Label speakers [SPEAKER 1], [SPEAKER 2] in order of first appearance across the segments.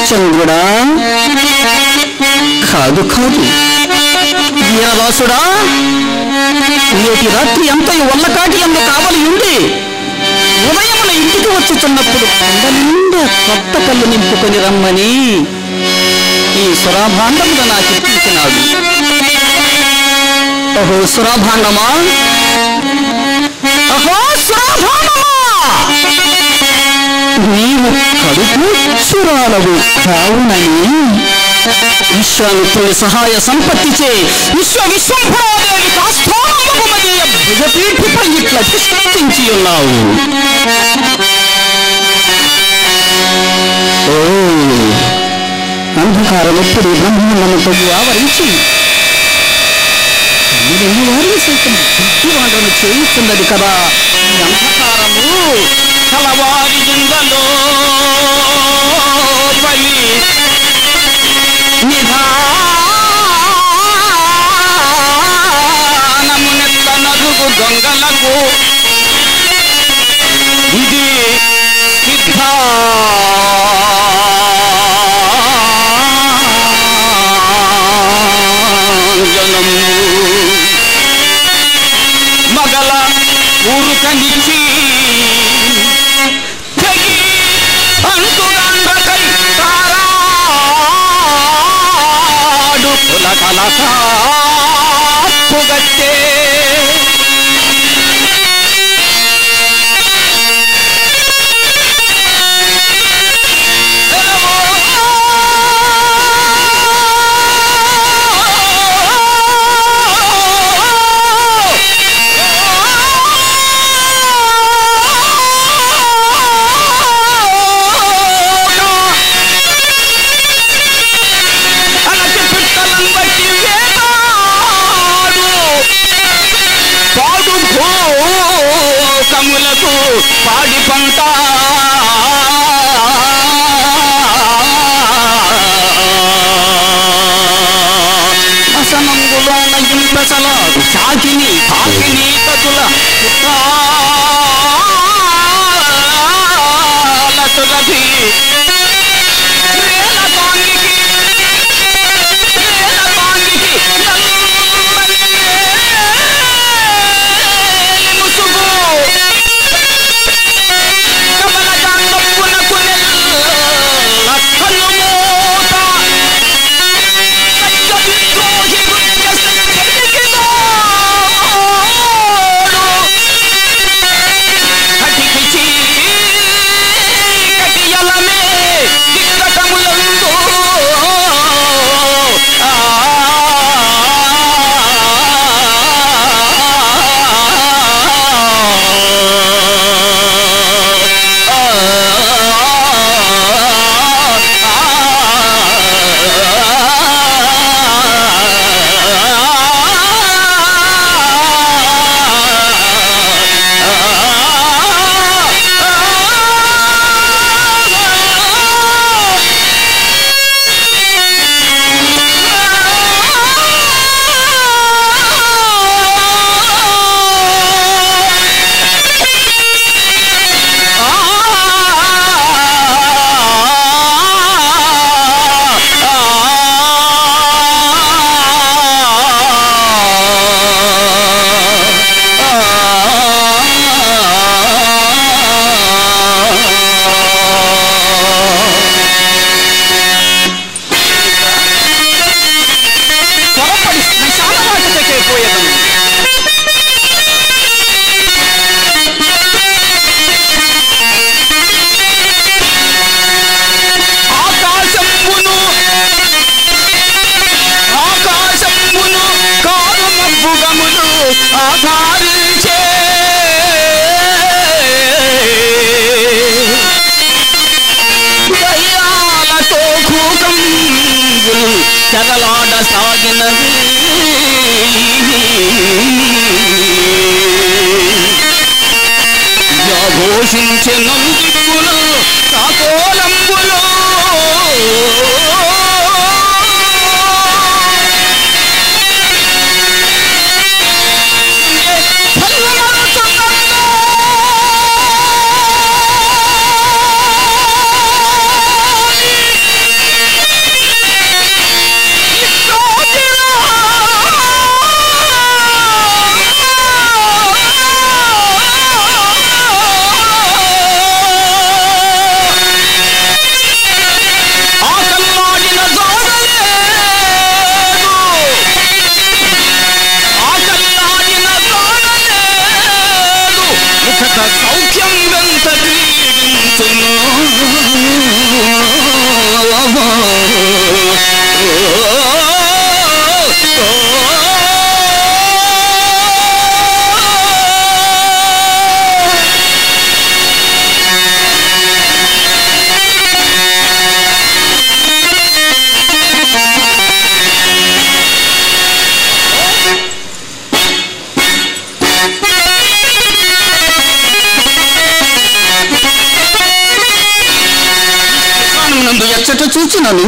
[SPEAKER 1] చంద్రుడా కాదు కాదు వీరదాసుడా నేటి రాత్రి అంతయు వల్లకాటి ఎందు కావలి ఉండి ఉదయమున ఇంటికి వచ్చుచున్నప్పుడు కొండ నిండా కొత్త కళ్ళు నింపుకొని రమ్మని ఈ సురాభాండములు నాకు ఇప్పించినాడు ఓహో సురాభాండమా అహో సురాభాండమా నీవు కడుపు సురాలవు కావునని విశ్వామిత్రుని సహాయ సంపత్తిచే విశ్వ విశ్వంభరాదేవి కాస్థానముమదీయ భుజపీఠిపై ఇట్లా ప్రతిష్ఠించి ఉన్నావు ఓ అంధకారం ఎప్పుడు బ్రహ్మాండముతో ఆవరించి కన్నులున్న వారిని సైతం బుద్ధివాదను చేయిస్తున్నది కదా ఈ అంధకారము కలవారి జిందలో పలి నిధానమునెత్త నదుగు దొంగలకు ఇది సిద్ధ జనము మగల ఊరుకనిచ్చి తెగి అంటురంగకై తారాడు కుల కలసాపుగట్టే అలకి పిట్టలను బట్టి వేటాడు పాడు భూకములకు పాడి పంట అసనంగులోన ఇంపెసలాడు చాకిని కాకిని కతుల పుట్టాలతులకి వేల కాంగికి వేల కాంగికి నల్లని ముసుగు కమలకాండప్పునకు నెల్ల కన్నుమూత సత్య విద్రోహి వృత్య సంచరికిదోడు కటికి కటియలమే దిక్కటములందు త్వరపడి శ్మశానవాటికే పోయేదను ఆకాశంబును ఆకాశంబును కారు మబ్బుగములు ఆధారించే దయ్యాలతో కూకంబులు చెరలాడ సాగినవి ఘోషించే నందిక్కులు కాకోలంబులో ఎంత సౌఖ్యం ఎంత క్రీడించును నందు ఎచ్చట చూచినను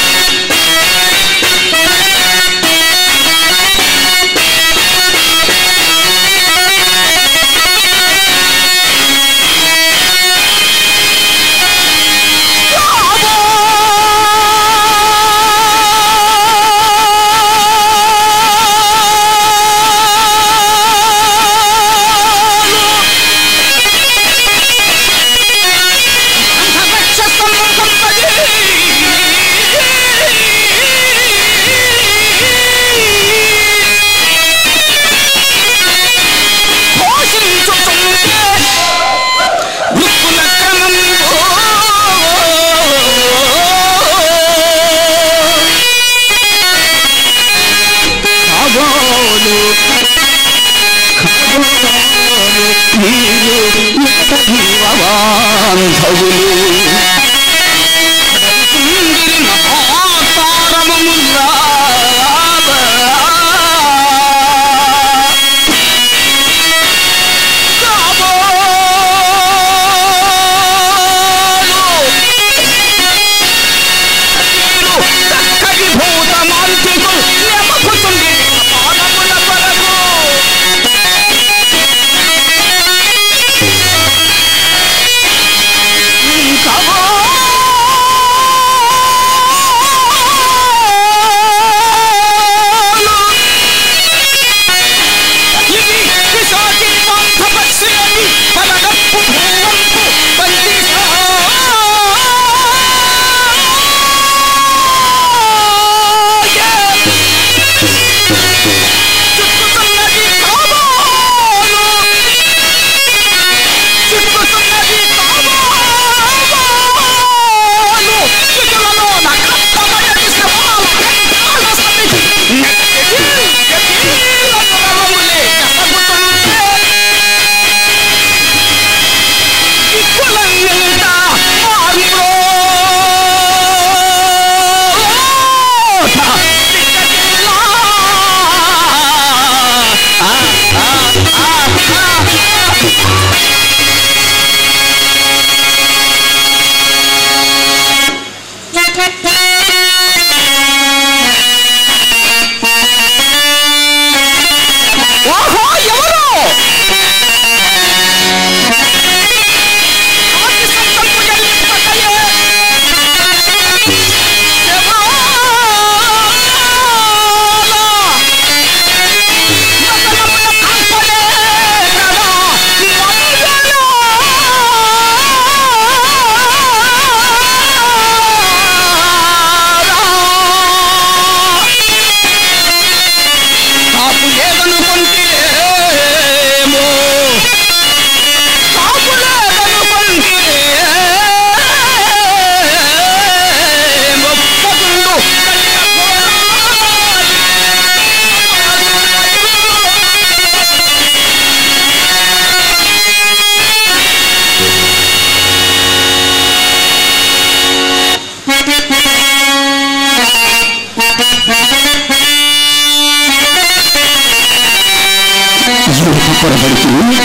[SPEAKER 1] ఎంత పొరబడుతుంది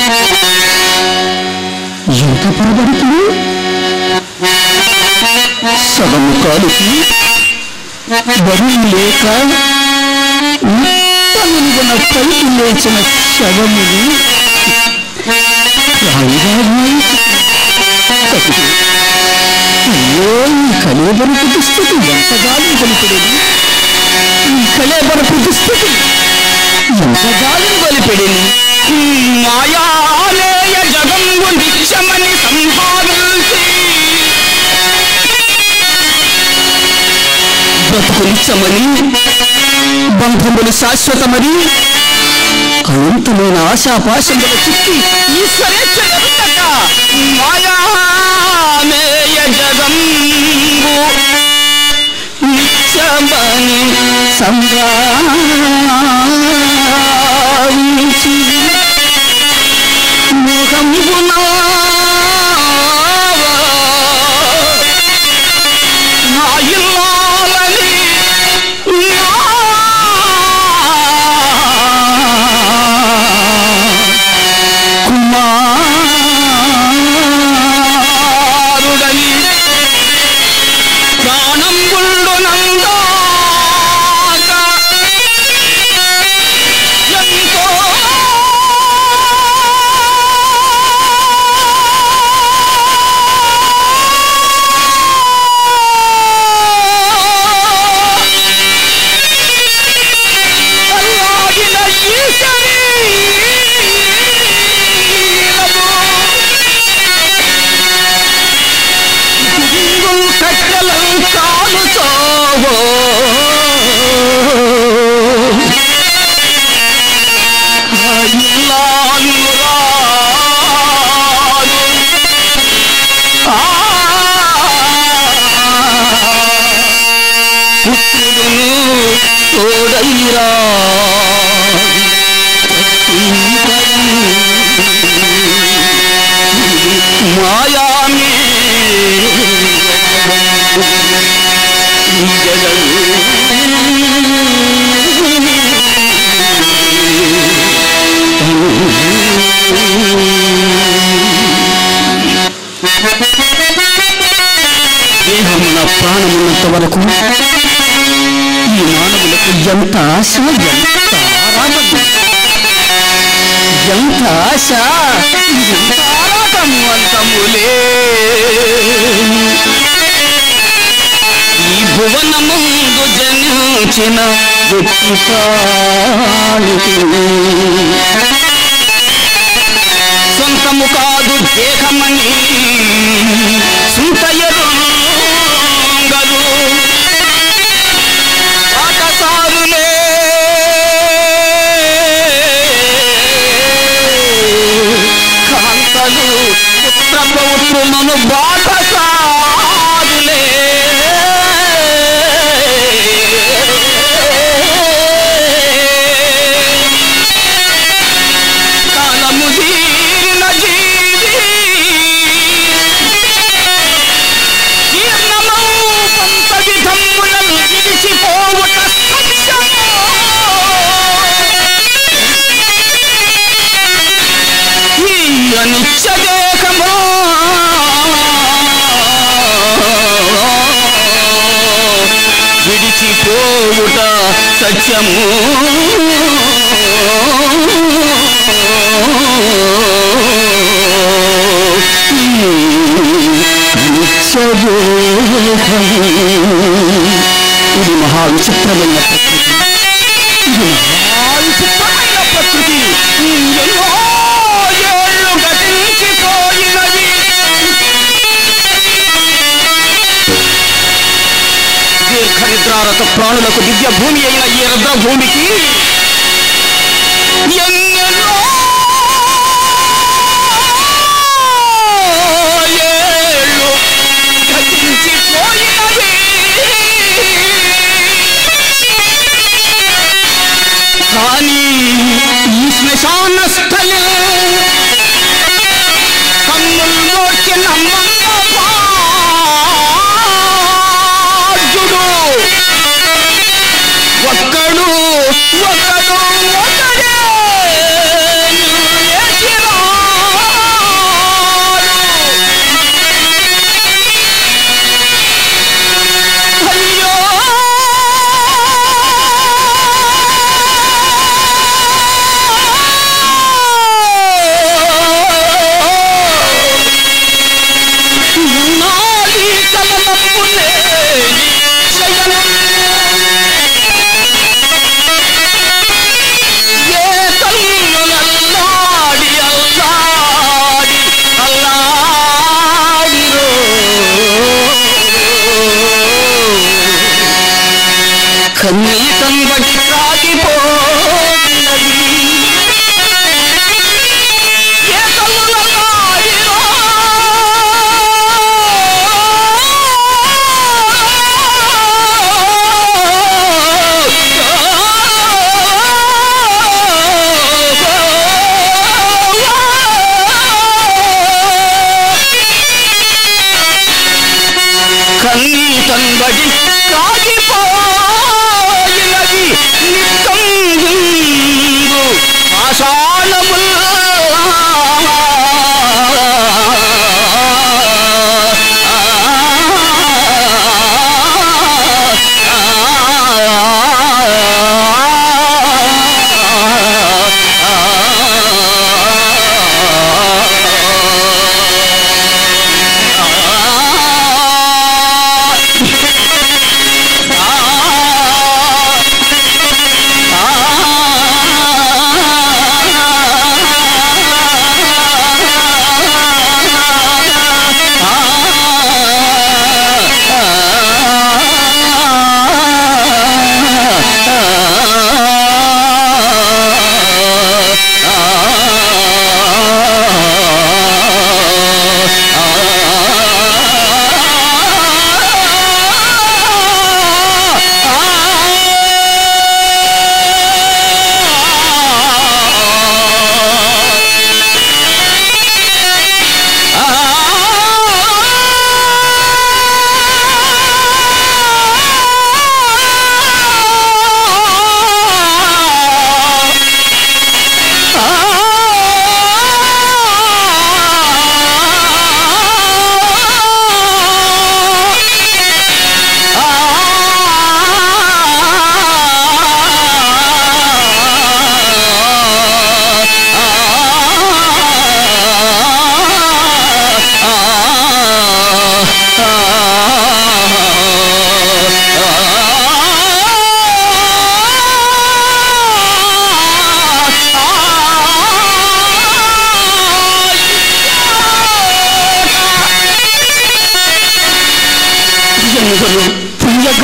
[SPEAKER 1] ఎంత పొరబడుతుంది సగము కాలుకి బరువు లేక ఉత్తమనుగుణ పైకి లేచిన శవముని రాయిగా భావించుతుంది. అయ్యో ఈ కలేబరపు దుస్థితి ఎంతగానో కొలిపెడేది ఈ కలేబరపు దుస్థితి ఎంతగానో కొలిపెడేది
[SPEAKER 2] మాయాలేయ జగంబు నిత్యమని సంభావించి
[SPEAKER 1] బ్రతుకునిచ్చమని బంధములు శాశ్వతమని అనంతమైన ఆశాపాశముల చుట్టి ఈ
[SPEAKER 2] స్వరేచ్ఛ మాయామేయ జగంబు
[SPEAKER 1] నిత్యమని సంభావించి ముఖంబున
[SPEAKER 2] నా ఇల్లాలని కుమారుడని ప్రాణంబుళ్ళు నందాక ఎంతో అల్లాగిన ఈశరీరము కట్టలం కాలు చావో ఇల్లాలు రాను ఆ పుత్రుడును తోడైరా మాయామే
[SPEAKER 1] దేహమున ప్రాణమున్నంత వరకు ఈ మానవులకు ఎంత ఆశ ఎంత ఆరాటము ఎంత ఆశ ఎంత ఆరాటము అంతములే
[SPEAKER 2] ఈ భువనముందు జనించిన
[SPEAKER 1] వ్యక్తి ప్రాణికి
[SPEAKER 2] సొంతము కాదు దేహమని సుంతయరుంగలు పాఠశారులే కాంతలు పుత్ర పౌత్రులను బాటసారులే కాలము తీరిన జీవి జీర్ణమౌ పంత విధమ్ములను విడిచిపోవుట సత్యము ఈ అనిత్య దేహమా విడిచిపోవుట సత్యము
[SPEAKER 1] ఇది మహా విచిత్రమైన ప్రకృతి ఇది మహా
[SPEAKER 2] విచిత్రమైన ప్రకృతి ఎన్నో ఏళ్ళు గతించిపోయినవి దీర్ఘనిద్రారత ప్రాణులకు దివ్య భూమి అయిన ఈ రుద్ర భూమికి ఎన్నెన్నో ఏళ్ళు గతించిపోయినవి కానీ ఈ శ్మశాన స్థలే కన్నుల్లోకి నమ్మంగ భాగ్యుడు ఒక్కడు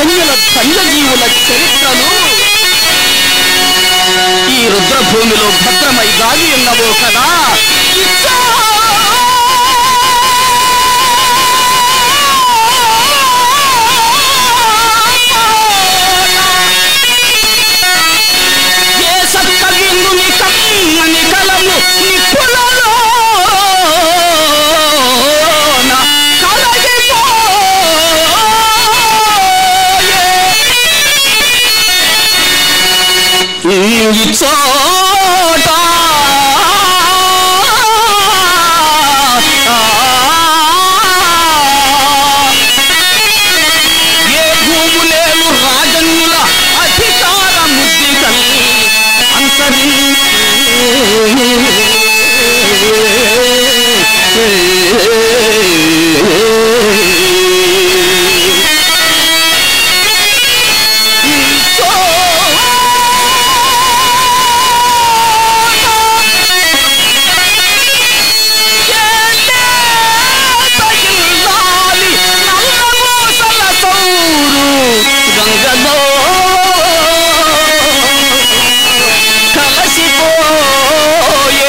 [SPEAKER 2] ధన్యుల ధన్యజీవుల చరిత్రలు ఈ రుద్రభూమిలో భద్రమై దాగి ఉన్నవో కదా ఇచ్చా! ఏ సత్త విందుని కమ్మని కలము నిప్పులలోన కలగిపోయే. ఈ చోట ఏ భూములేలు రాజన్యుల అధికార ముద్రికల్ గంగలో కలసిపోయే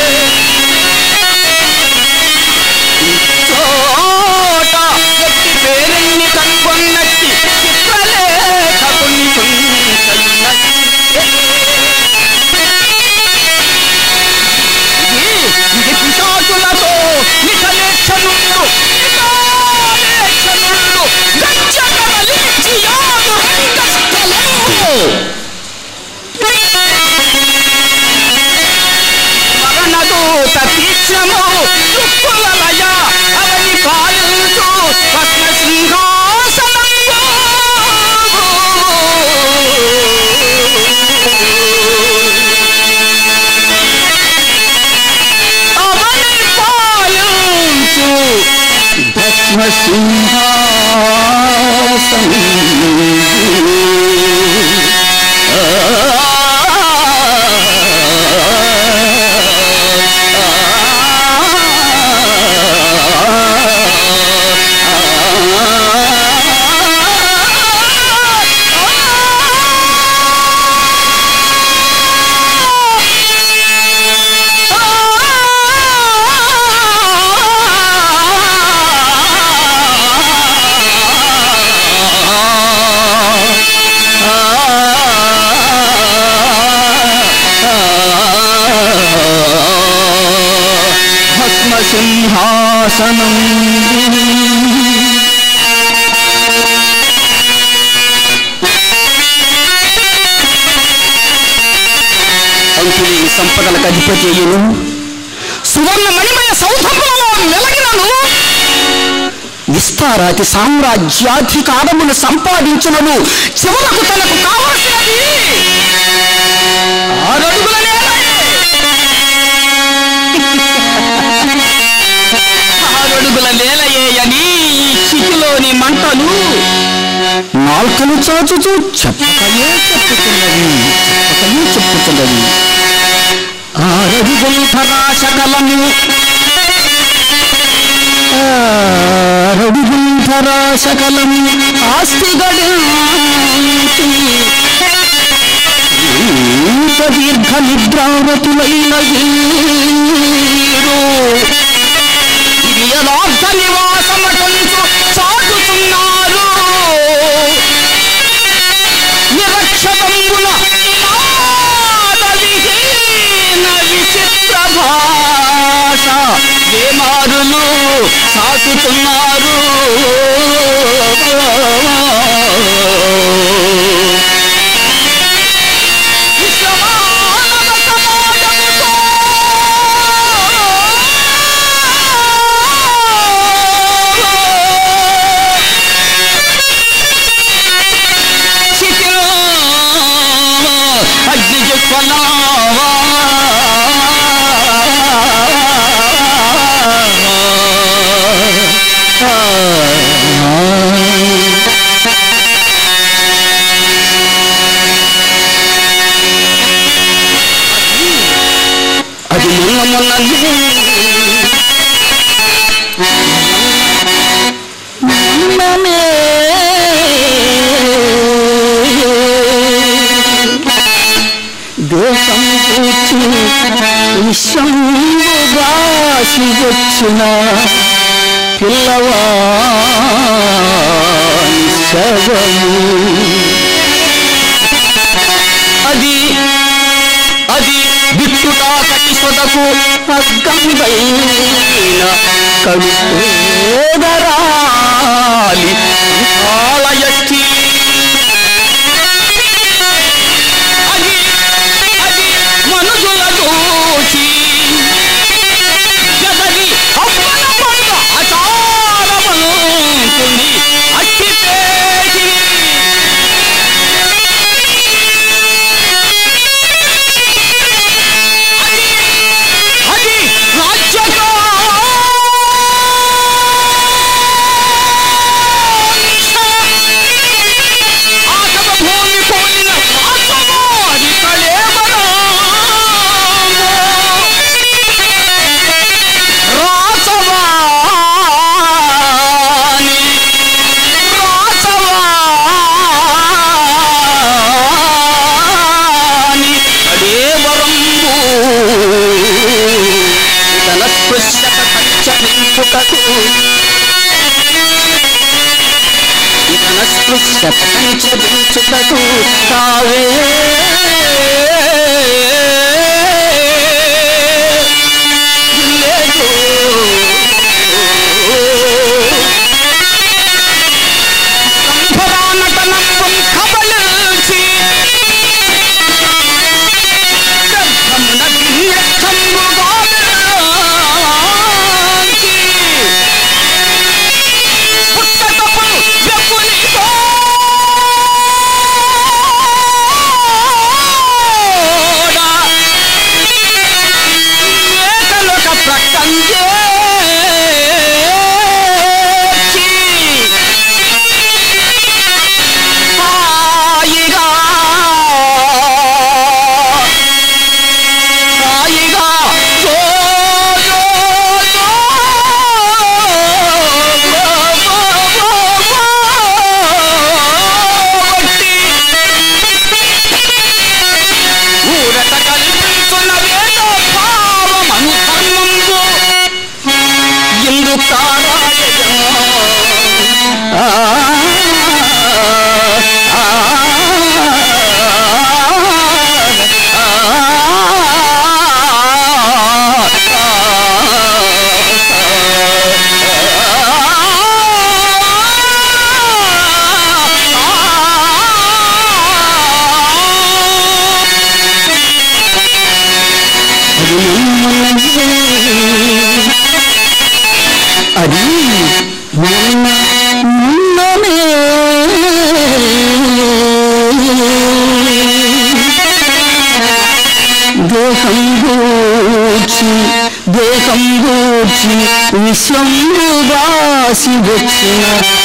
[SPEAKER 2] చోట ఎట్టి పేరెన్ని కనుగొన్నట్టి చిత్రలేఖ కొన్ని కుంచన్నట్టి. ఇది పిశాచులతో నికలేక్షనుండు నికాలేక్షనుండు గచ్చగలిచి యాదు రంగస్థలము మరణదూత తీక్షణము దుఃఖులయ అవని పాలించు పద్మ సింహాసనంబు. అవని పాలించు
[SPEAKER 1] భస్మ భస్మ సింహాసనం
[SPEAKER 2] అంతులేని సంపదలకు అధిపతి అయ్యను సువర్ణ మణిమయ సౌధములలో మెలగినను విస్తారాతి సామ్రాజ్యాధికారమును సంపాదించునను చివరకు తనకు కావలసినది ఆరడుగుల నేలయే. ఆరడుగుల నేలయే అని ఈ చితిలోని మంటలు
[SPEAKER 1] నాల్కలు చాచుచూ చెప్పకయే చెప్పుతున్నది చెప్పకయే చెప్పుతున్నది
[SPEAKER 2] ఆరడుగుల పరాశకలము
[SPEAKER 1] రడుగుంఠరాశకలం ఆస్తి దీర్ఘ నిద్రావతులైన వీరు
[SPEAKER 2] ఇది యథార్థ నివాసమటంచు చాటుతున్నారు నిరక్షకంబున నాద విహీన విచిత్ర భాష వేమారులు సాటుతున్నారు విశ్వమానవ సమాజముతో శిఖిలో అగ్నిజ్వలావా
[SPEAKER 1] వచ్చిన పిల్లవాని శవము
[SPEAKER 2] అది అది బిట్టుడా కటి సొదకు
[SPEAKER 1] అగ్గంబైన కడుపేదరాలి
[SPEAKER 2] ఆలయకి అది అది మనుషుల దోషి జగది అవ్వన పండు ఆచారవంతుని అట్టి పేసి అది ఆకవ భూమి పోలిన ఆత్మవారి రాసవాని రాసవాని అదేవరంబు తన స్పృశ్యత సంచరించుటకు తన స్పృశ్యత సంచరించుటకు తావే సంభవానటనంబం కబలించి గర్భమున దివ్యత్వంబుగావించి పుట్టకపుడు వ్యపునితో మేకలొక ప్రకంజేచి హాయిగా హాయిగా జో జో జో వట్టి ఊరట కల్పించున్న వేద భావమను ధర్మంబు ఇందు
[SPEAKER 1] అది మొన్న మొన్ననే దేహం గూర్చి దేహం గూర్చి విశ్వంబు వాసి వచ్చిన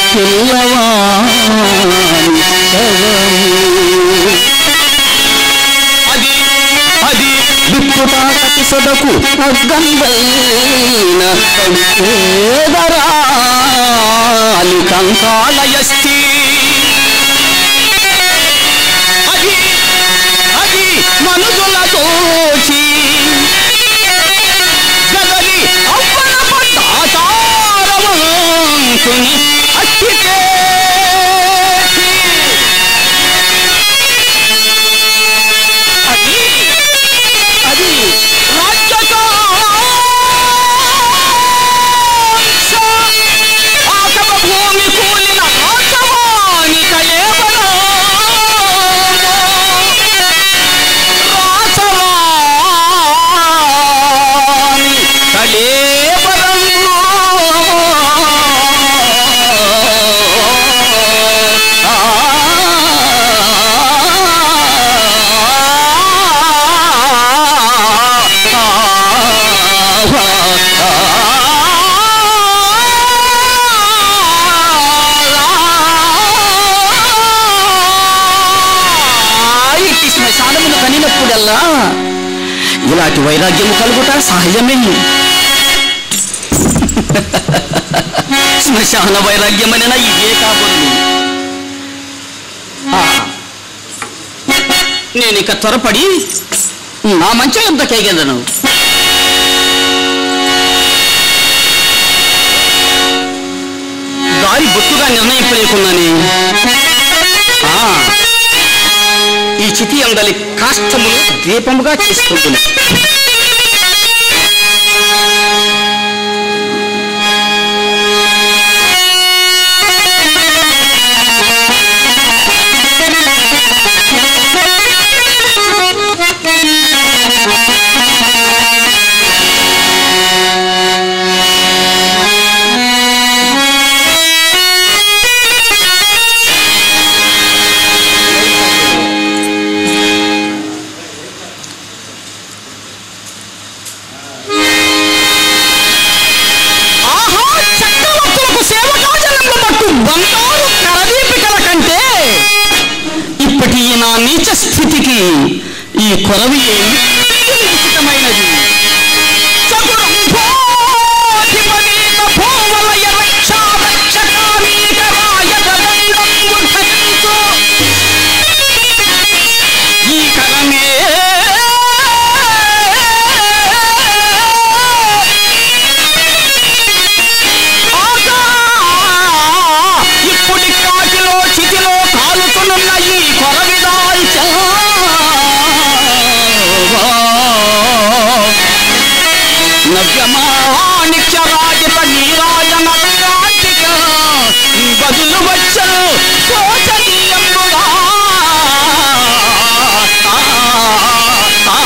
[SPEAKER 1] పిల్లవాని శవము
[SPEAKER 2] అది అది
[SPEAKER 1] విప్పుటాకటి సొదకు అగ్గంబైన పేదరాలి
[SPEAKER 2] కంకాలయస్తి అది అది మనుషుల దోషి జగది అవ్వన పట్టాచారవంతుని అట్టి చేసి అది అది రాజ్యకాంక్ష ఆకవ భూమి కూలిన రాజవాని కళేబరం రాజవాని కళేబరం
[SPEAKER 1] ఇట్టి శ్మశానమును కనినప్పుడల్లా ఇలాంటి వైరాగ్యము కలుగుట సహజమే శ్మశాన వైరాగ్యమైన ఇదే కాబోలు నేను ఇక త్వరపడి నా మంచం ఎంత కేగెదను దిక్కుగా నిర్ణయింపలేకున్నానే ఆ, ఈ చితి అందలి కాష్టములు దీపముగా చేసుకుంటుంది
[SPEAKER 2] ఆహా చక్రవర్తులకు సేవకాచలంలో పట్టు బంగారు కరదీపికల కంటే
[SPEAKER 1] ఇప్పటి ఈ నా నీచ స్థితికి ఈ కొరవి ఏమి ఉచితమైనది
[SPEAKER 2] చతురంభోధిపనీత భూవలయ రక్షా రక్షకామీకరాయత దండంబు ధరించు.
[SPEAKER 1] ఈ కరమే
[SPEAKER 2] ఆగా! ఇప్పుడి కాటిలో చితిలో కాలుతునున్న ఈ కొరవిదాల్చ నవ్యమాణిక్యరాజిత నీరాజన విరాటిక బదులు వచ్చను శోచనీయంబుగా ఆ, ఆ,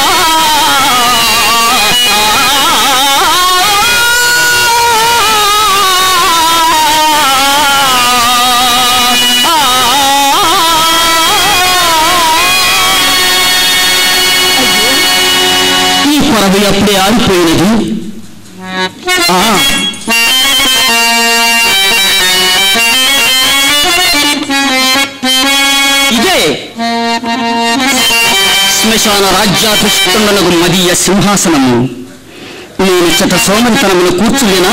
[SPEAKER 1] ఈ కొరవి అప్పుడే ఆరిపోయినది ఆ, ఇదే శ్మశాన రాజ్యాధిష్ఠుండనగు మదీయ సింహాసనము నేను చట సోమంతనమును కూర్చులేనా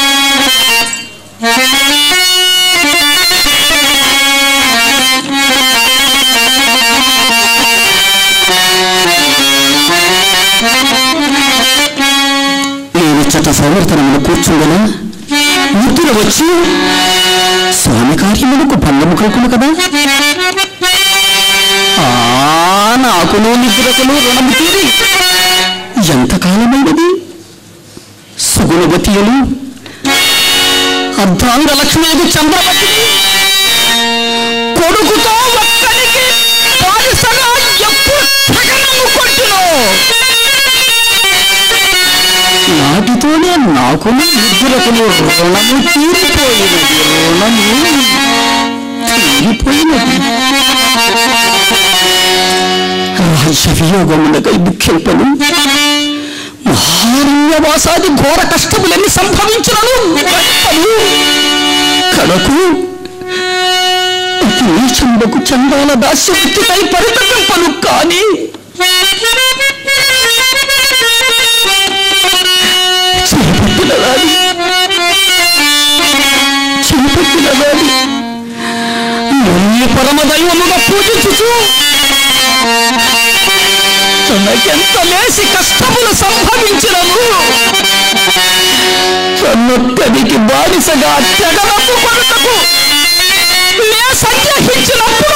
[SPEAKER 1] నేను చట సంవర్తనమును కూర్చుండనా ముద్దులు వచ్చి స్వామి కార్యములకు భంగము కలుగును కదా ఆ నాకును నిద్రకును రుణము తీరి ఎంతకాలమైనది సుగుణవతియులు అర్ధాంగ లక్ష్మీది చంద్రవతి
[SPEAKER 2] కొడుకుతో ఒక్కడికి బానిసగా ఎప్పుడు తగనము కొట్టును
[SPEAKER 1] నాటితోనే నాకును నిద్రకును రుణము తీరిపోయినది రుణము తీరిపోయినది రాజ్య వియోగమునకై దుఃఖింపను మహారణ్యవాసాది ఘోర కష్టములన్నీ సంభవించినను గడపను. కడకు అతి నీచములకు చందాల దాస్యవృత్తిపై పరితపింపను కానీ చేపట్టిన వాడి చేపట్టిన వాడి నీ పరమదైవముగా పూజించుచు తనకెంత లేసి కష్టములు సంభవించినము తన్నొక్కడికి బానిసగా తెగనప్పు కొరతకు నే సంగ్రహించినప్పుడు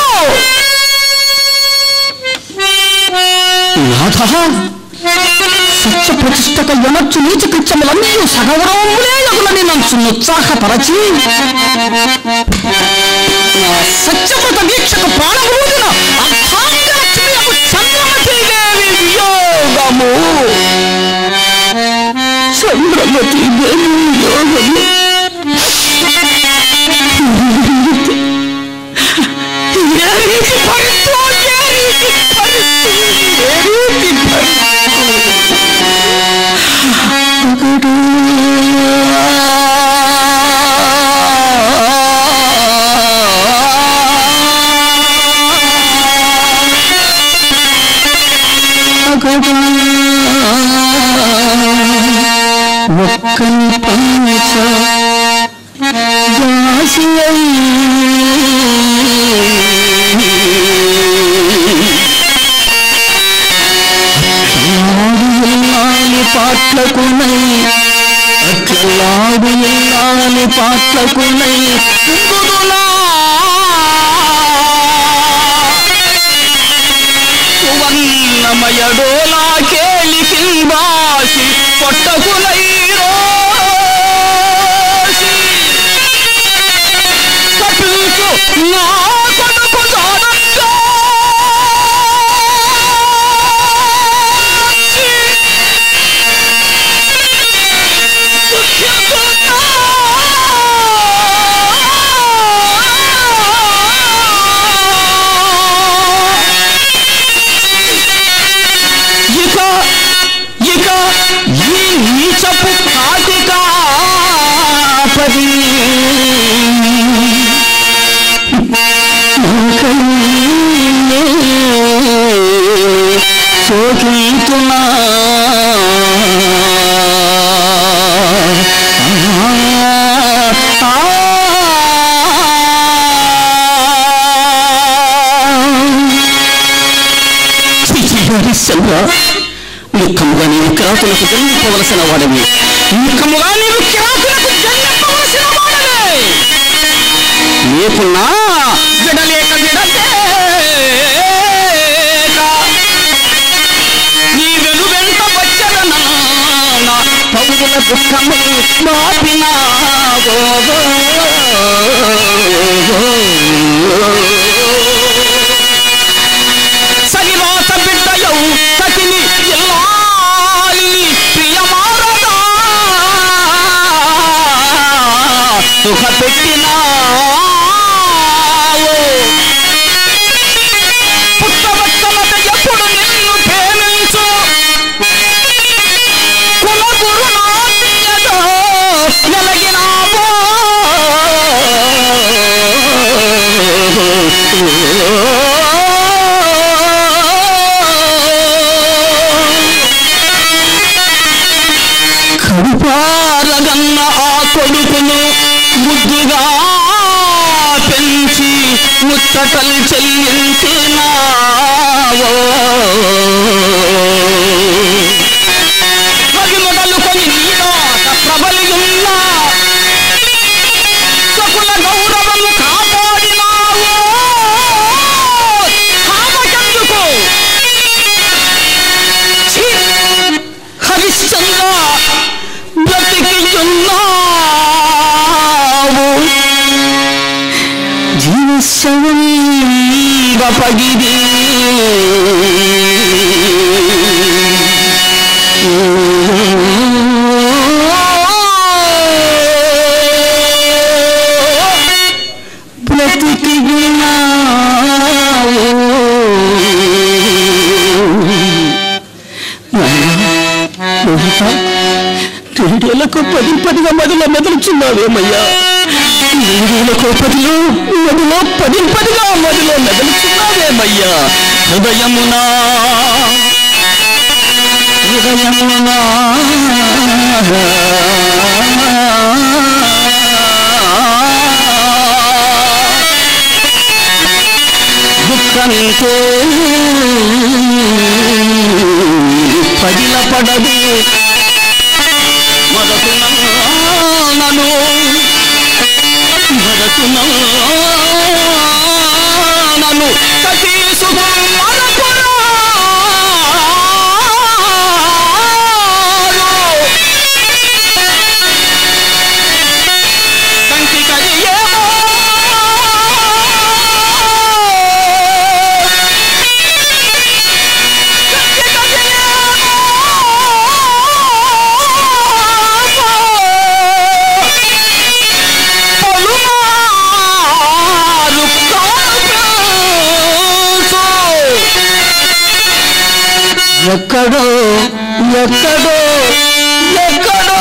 [SPEAKER 1] నాథ సత్య ప్రతిష్టక యమచ్చు నీచ కృత్యములన్నీ సగౌరవములే యగులని నన్ను ఉత్సాహపరచి నా సత్యవ్రత దీక్షకు ప్రాణభూతిన అర్థాంగలక్ష్మియకు చంద్రమతీదేవి వియోగము చంద్రమతీదేవి వియోగము ఏ రీతి భరితో ఏ రీతి భరితో ఏ రీతి ఒక్కని పంచ దాసి పాటలకునై అట్లలాడు ఇల్లాని పాటకునై కుందుదునా సువర్ణమయడోలా కేలి కింబాసి పొట్టకులై రోసి కపిల్చు నా కొడుకు దానంగా ఇక ఇక ఈ నీచపు కాటికా పది సోకీతున్నా హరిశ్చంద్ర ముఖముగా నీవు కిరాతులకు జన్మింపవలసిన వాడవి ముఖముగా నీవు కిరాతులకు జన్మింపవలసిన వాడవే నీకున్నా విడలేక విడలేక నీ వెను వెంట వచ్చన పౌరుల దుఃఖము మాపినావో సరివాత బిడ్డయౌ సతిని ఎల్లాలిని ప్రియమారదా సుఖ పెట్టినావో పుట్టవచ్చలత ఎప్పుడు నిన్ను ప్రేమించు కుల గురు నాట్యదో వెలగినావో కడుపారగన్న ఆ కొడుకును ముద్దుగా పెంచి ముచ్చటలు చెల్లించినావో అది మొదలుకొని నీదాక ప్రబలియున్నా సకుల గౌరవము కాపాడినావో కామకెందుకు ఛీ! హరిశ్చంద్ర బ్రతికియున్నావు జీవశవంగ పగిది బ్రతికియున్నావు క్రీడలకు పది పదిగా మొదలు మెదలుచున్నావేమయ్యా క్రీడలకు పదిలో మొదలో పది పదిగా మొదలు మెదలుచున్నావేమయ్యా హృదయమునా హృదయమునా దుఃఖంతో పగిల పడదు మరతునను మరతునను సతీసు కంటి కడియేమో ఎక్కడో ఎక్కడో ఎక్కడో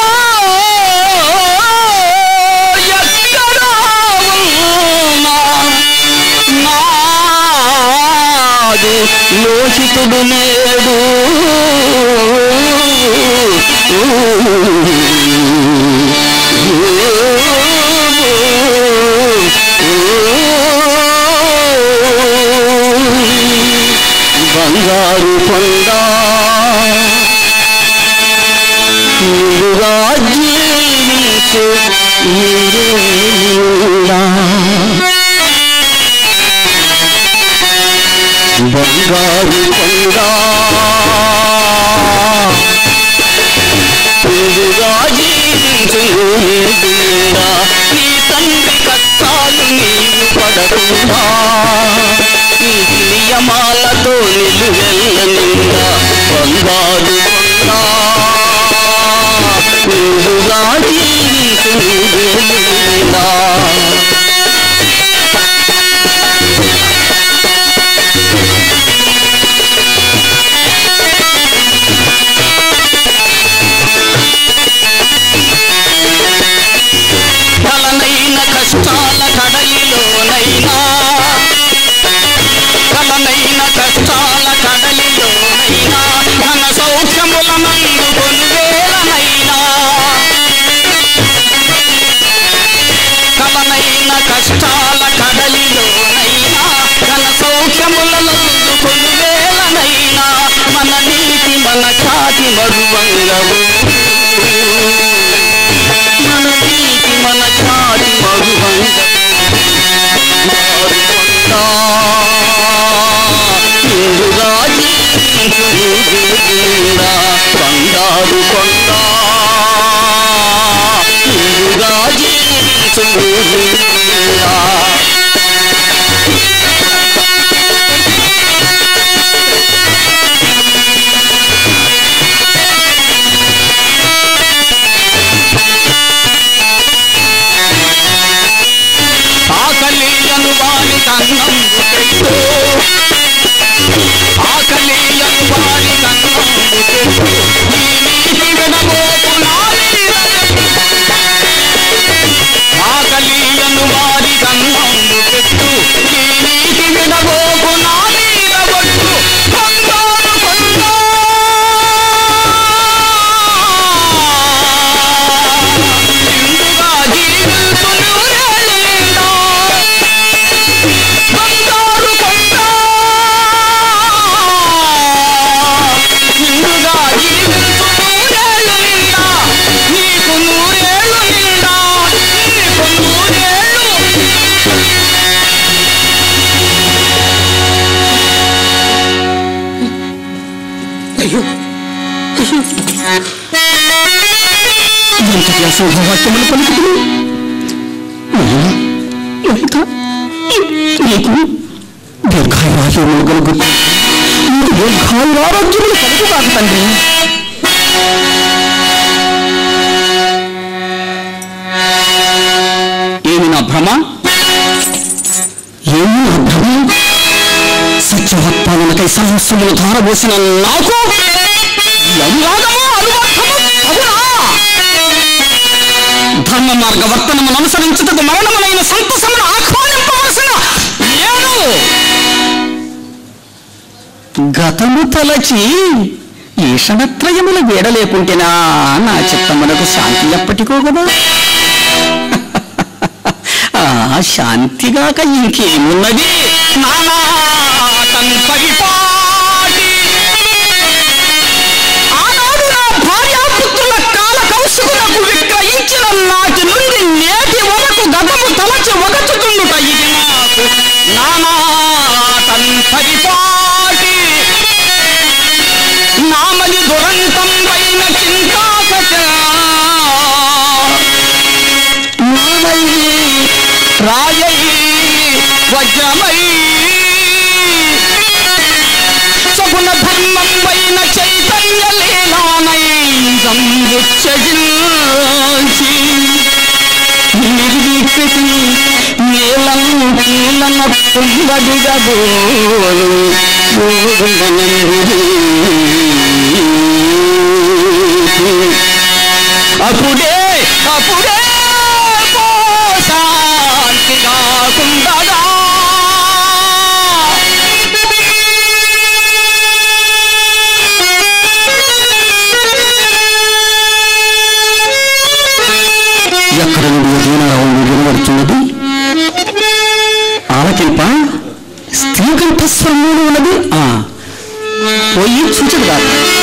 [SPEAKER 1] ఎక్కడో ఉన్నా నాడు లోహితుడు లేడు బంగారు కొండ నిండుగా జీవించు నీరేనా. బంగారు కొండ నిండుగా జీవించు నీరేనా. నీ తండ్రి కష్టాలు నీవు పడకుండా నీ నియమాలతో నిలువెల్ల నిండా బంగారు కొండ నిండుగా జీవించు నీరేనా. కలనైన కష్టాల కడలిలోనైనా కలనైన కష్టాల కడలిలోనైనా ఘన సౌఖ్యముల నందు కొనువేలనైనా కలనైన కష్టాల కడలిలోనైనా ఘన సౌఖ్యముల నందు కొనువేలనైనా మన నీతి మన ఖ్యాతి మరువంగవు మన నీతి మన ఖ్యాతి మరువంగవు ఇందుగా జీవించుగా బంగారు కొండ ఇందుగా జీవించుగా ఆకలియను వారి కన్నం పెట్టు ఆకలియను వారి కన్నం పెట్టు ఈ నీటి విడబోపు ఆకలియను వారి కన్నం పెట్టు ఈ నీటి విడబోపు నానీరబొట్టు బంగారు కొండ నిండుగా జీవించు నూరేళ్ళ బంగారు కొండ నిండుగా జీవించు నూరేళ్ళు నిండా నీకు నూరేళ్ళు నిండా నీకు నూరేళ్ళు అయ్యో ఎంతటి అశుభవాక్యములు పలుకుతులు లలిత నీకు దీర్ఘాయురారోగ్యములు కలుగు నీకు దీర్ఘాయురారోగ్యములు కలుగు కాదు తండ్రి ఏమి నా భ్రమ ఏమి నా భ్రమ సత్యవత్పాదనకై సహస్రములు ధారబోసిన నాకు యములాగము అనువర్తము అవునా ధర్మ మార్గ వర్తనమును అనుసరించుటకు మరణములైన సంతసమును ఆహ్వానింపవలసిన నేను గతము తలచి ఈషణత్రయముల వేడలేకుంటేనా నా చిత్తమునకు శాంతి ఎప్పటికో కదా ఆ శాంతిగాక ఇంకేమున్నది నానా తన్పరిపాటి ఆనాడు నా భార్యాపుత్రుల కాల కౌశుకులకు విక్రయించిన నాటి నుండి నేటి వరకు గతము తలచి వగచుతుండుట ఇది నాకు నానా తన్పరిపాటి నామది దురంతం పైన చింతాకచ నామై రాయై వజ్రమై సగుణ ధర్మం పైన చైతన్య లీలానై సంబుచ్చజిల్చి నిర్వికృతి నీలను కీలన పుంబడిగబోలు అప్పుడే అప్పుడే పో శాంతిగా కుండగా ఎక్కడ నుండి దీనరావు వినబడుతున్నది ఆలకింప స్త్రీ కంఠస్వరంలో ఉన్నది ఆ పోయి చూచదు కాదు